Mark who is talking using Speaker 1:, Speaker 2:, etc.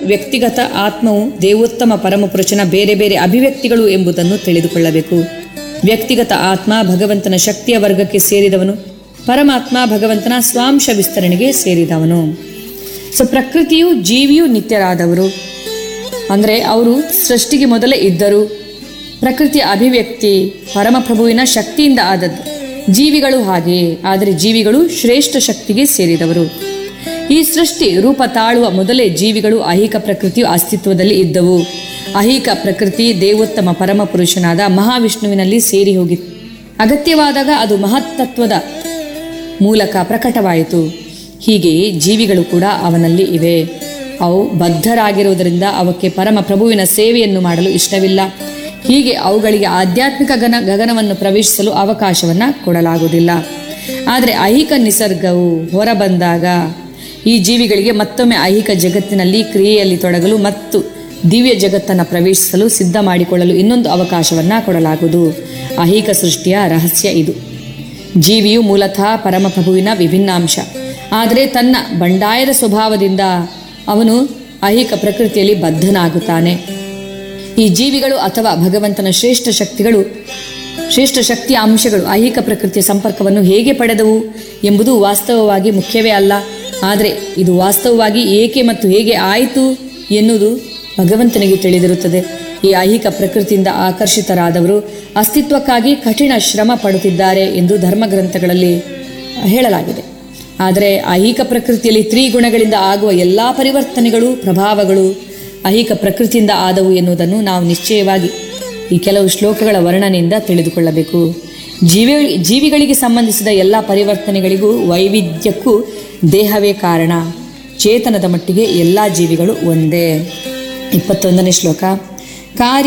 Speaker 1: ವ್ಯಕ್ತಿಗತ ಆತ್ಮವು ದೇವೋತ್ತಮ ಪರಮಪುರುಷನ ಬೇರೆ ಬೇರೆ ಅಭಿವ್ಯಕ್ತಿಗಳು ಎಂಬುದನ್ನು ತಿಳಿದುಕೊಳ್ಳಬೇಕು ವ್ಯಕ್ತಿಗತ ಆತ್ಮ ಭಗವಂತನ ಶಕ್ತಿಯ ವರ್ಗಕ್ಕೆ ಸೇರಿದವನು ಪರಮಾತ್ಮ ಭಗವಂತನ ಸ್ವಾಂಶ ವಿಸ್ತರಣೆಗೆ ಸೇರಿದವನು ಸೊ ಪ್ರಕೃತಿಯು ಜೀವಿಯು ನಿತ್ಯರಾದವರು ಅಂದರೆ ಅವರು ಸೃಷ್ಟಿಗೆ ಮೊದಲೇ ಇದ್ದರು ಪ್ರಕೃತಿಯ ಅಭಿವ್ಯಕ್ತಿ ಪರಮಪ್ರಭುವಿನ ಶಕ್ತಿಯಿಂದ ಆದದ್ದು ಜೀವಿಗಳು ಹಾಗೆಯೇ ಆದರೆ ಜೀವಿಗಳು ಶ್ರೇಷ್ಠ ಶಕ್ತಿಗೆ ಸೇರಿದವರು ಈ ಸೃಷ್ಟಿ ರೂಪ ತಾಳುವ ಮೊದಲೇ ಜೀವಿಗಳು ಐಹಿಕ ಪ್ರಕೃತಿಯು ಅಸ್ತಿತ್ವದಲ್ಲಿ ಇದ್ದವು ಐಹಿಕ ಪ್ರಕೃತಿ ದೇವೋತ್ತಮ ಪರಮಪುರುಷನಾದ ಮಹಾವಿಷ್ಣುವಿನಲ್ಲಿ ಸೇರಿ ಹೋಗಿತ್ತು ಅಗತ್ಯವಾದಾಗ ಅದು ಮಹತ್ತತ್ವದ ಮೂಲಕ ಪ್ರಕಟವಾಯಿತು ಹೀಗೆಯೇ ಜೀವಿಗಳು ಕೂಡ ಅವನಲ್ಲಿ ಇವೆ ಅವು ಬದ್ಧರಾಗಿರುವುದರಿಂದ ಅವಕ್ಕೆ ಪರಮ ಪ್ರಭುವಿನ ಸೇವೆಯನ್ನು ಮಾಡಲು ಇಷ್ಟವಿಲ್ಲ ಹೀಗೆ ಅವುಗಳಿಗೆ ಆಧ್ಯಾತ್ಮಿಕ ಗನ ಗಗನವನ್ನು ಪ್ರವೇಶಿಸಲು ಅವಕಾಶವನ್ನು ಕೊಡಲಾಗುವುದಿಲ್ಲ ಆದರೆ ಐಹಿಕ ನಿಸರ್ಗವು ಹೊರಬಂದಾಗ ಈ ಜೀವಿಗಳಿಗೆ ಮತ್ತೊಮ್ಮೆ ಐಹಿಕ ಜಗತ್ತಿನಲ್ಲಿ ಕ್ರಿಯೆಯಲ್ಲಿ ತೊಡಗಲು ಮತ್ತು ದಿವ್ಯ ಜಗತ್ತನ್ನು ಪ್ರವೇಶಿಸಲು ಸಿದ್ಧ ಮಾಡಿಕೊಳ್ಳಲು ಇನ್ನೊಂದು ಅವಕಾಶವನ್ನು ಕೊಡಲಾಗುವುದು ಐಹಿಕ ಸೃಷ್ಟಿಯ ರಹಸ್ಯ ಇದು ಜೀವಿಯು ಮೂಲತಃ ಪರಮಪ್ರಭುವಿನ ವಿಭಿನ್ನಾಂಶ ಆದರೆ ತನ್ನ ಬಂಡಾಯದ ಸ್ವಭಾವದಿಂದ ಅವನು ಐಹಿಕ ಪ್ರಕೃತಿಯಲ್ಲಿ ಬದ್ಧನಾಗುತ್ತಾನೆ ಈ ಜೀವಿಗಳು ಅಥವಾ ಭಗವಂತನ ಶ್ರೇಷ್ಠ ಶಕ್ತಿಗಳು ಶ್ರೇಷ್ಠ ಶಕ್ತಿಯ ಅಂಶಗಳು ಐಹಿಕ ಪ್ರಕೃತಿಯ ಸಂಪರ್ಕವನ್ನು ಹೇಗೆ ಪಡೆದವು ಎಂಬುದು ವಾಸ್ತವವಾಗಿ ಮುಖ್ಯವೇ ಅಲ್ಲ ಆದರೆ ಇದು ವಾಸ್ತವವಾಗಿ ಏಕೆ ಮತ್ತು ಹೇಗೆ ಆಯಿತು ಎನ್ನುವುದು ಭಗವಂತನಿಗೆ ತಿಳಿದಿರುತ್ತದೆ ಈ ಐಹಿಕ ಪ್ರಕೃತಿಯಿಂದ ಆಕರ್ಷಿತರಾದವರು ಅಸ್ತಿತ್ವಕ್ಕಾಗಿ ಕಠಿಣ ಶ್ರಮ ಪಡುತ್ತಿದ್ದಾರೆ ಎಂದು ಧರ್ಮಗ್ರಂಥಗಳಲ್ಲಿ ಹೇಳಲಾಗಿದೆ ಆದರೆ ಐಹಿಕ ಪ್ರಕೃತಿಯಲ್ಲಿ ತ್ರಿಗುಣಗಳಿಂದ ಆಗುವ ಎಲ್ಲ ಪರಿವರ್ತನೆಗಳು ಪ್ರಭಾವಗಳು ಐಹಿಕ ಪ್ರಕೃತಿಯಿಂದ ಆದವು ಎನ್ನುವುದನ್ನು ನಾವು ನಿಶ್ಚಯವಾಗಿ ಈ ಕೆಲವು ಶ್ಲೋಕಗಳ ವರ್ಣನೆಯಿಂದ ತಿಳಿದುಕೊಳ್ಳಬೇಕು ಜೀವಿ ಜೀವಿಗಳಿಗೆ ಸಂಬಂಧಿಸಿದ ಎಲ್ಲ ಪರಿವರ್ತನೆಗಳಿಗೂ ವೈವಿಧ್ಯಕ್ಕೂ ದೇಹವೇ ಕಾರಣ ಚೇತನದ ಮಟ್ಟಿಗೆ ಎಲ್ಲ ಜೀವಿಗಳು ಒಂದೇ ಇಪ್ಪತ್ತೊಂದನೇ ಶ್ಲೋಕ ಕಾರ್ಯ